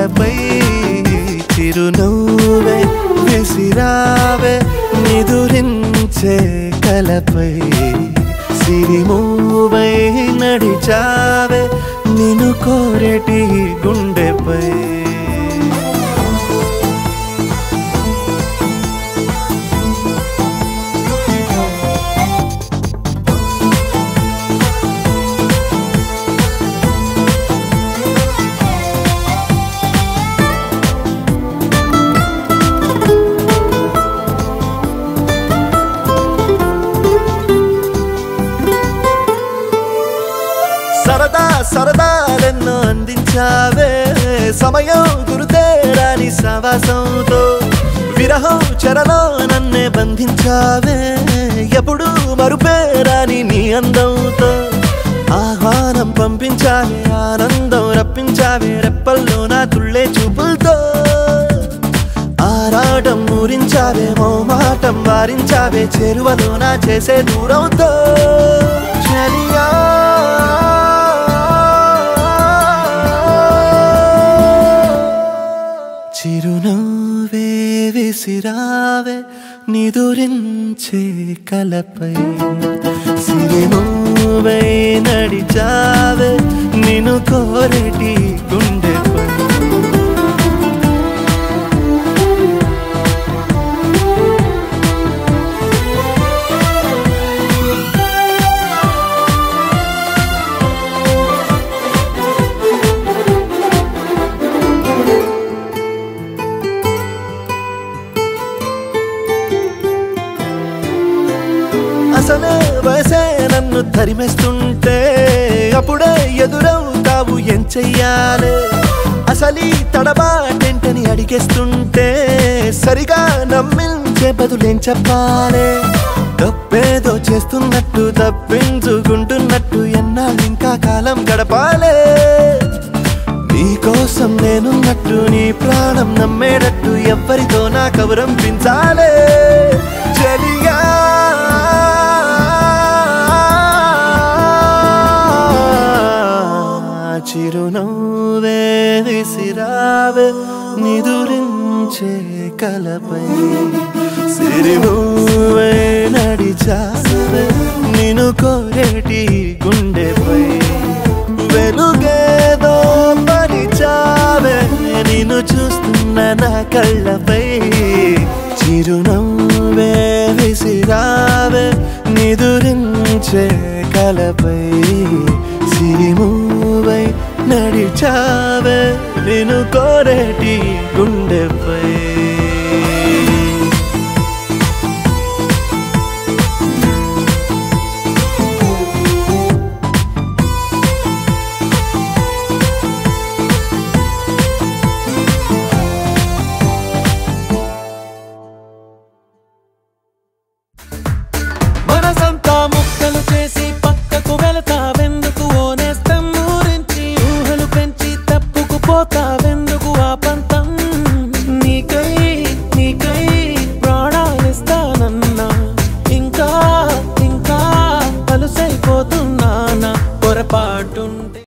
కలపై చిరునవ్వే విసిరావే నిదురించే కలపై సిరిమూవై నడిచావే నిన్ను కోరేటి గుండెపై సరదా సరదాలెన్నో అందించావే సమయం గురుతేరాని సవాసంతో విరహం చెరలో నన్నే బంధించావే ఎప్పుడు మరుపేరాని నీ అందంతో ఆహ్వానం పంపించావే ఆనందం రప్పించావే రెప్పల్లో నా తుళ్ళే చూపులతో ఆరాటం ఊరించావే మోమాటం వారించావే చేరువలో నా చేసే దూరంతో చలియా చిరునవ్వే విసిరావే నిదురించే కలపై సిరిమూవై నడిచావే నిన్ను కోరేటి గుండెపై అసలే వయసే నన్ను తరిమేస్తుంటే అప్పుడే ఎదురవుతావు ఏం చెయ్యాలి అసలీ తడబాటేంటని అడిగేస్తుంటే సరిగా నమ్మించే బదులేం చెప్పాలి తప్పేదో చేస్తున్నట్టు తప్పించుకుంటున్నట్టు ఎన్నాళ్ళు ఇంకా కాలం గడపాలే నీకోసం నేనున్నట్టు నీ ప్రాణం నమ్మేటట్టు ఎవ్వరితో నా కవరం పించాలే చెలియా చిరునవ్వే విసిరావే నిదురించే కలపై సిరిమూవే నడిచావే నిన్ను కోరేటి గుండెపై వెలుగేదో పరిచావే నిన్ను చూస్తున్న నా కళ్ళపై చిరునవ్వే విసిరావే నిదురించే కలపై సిరిమూవై నడిచావే నిన్ను కోరేటి గుండెపై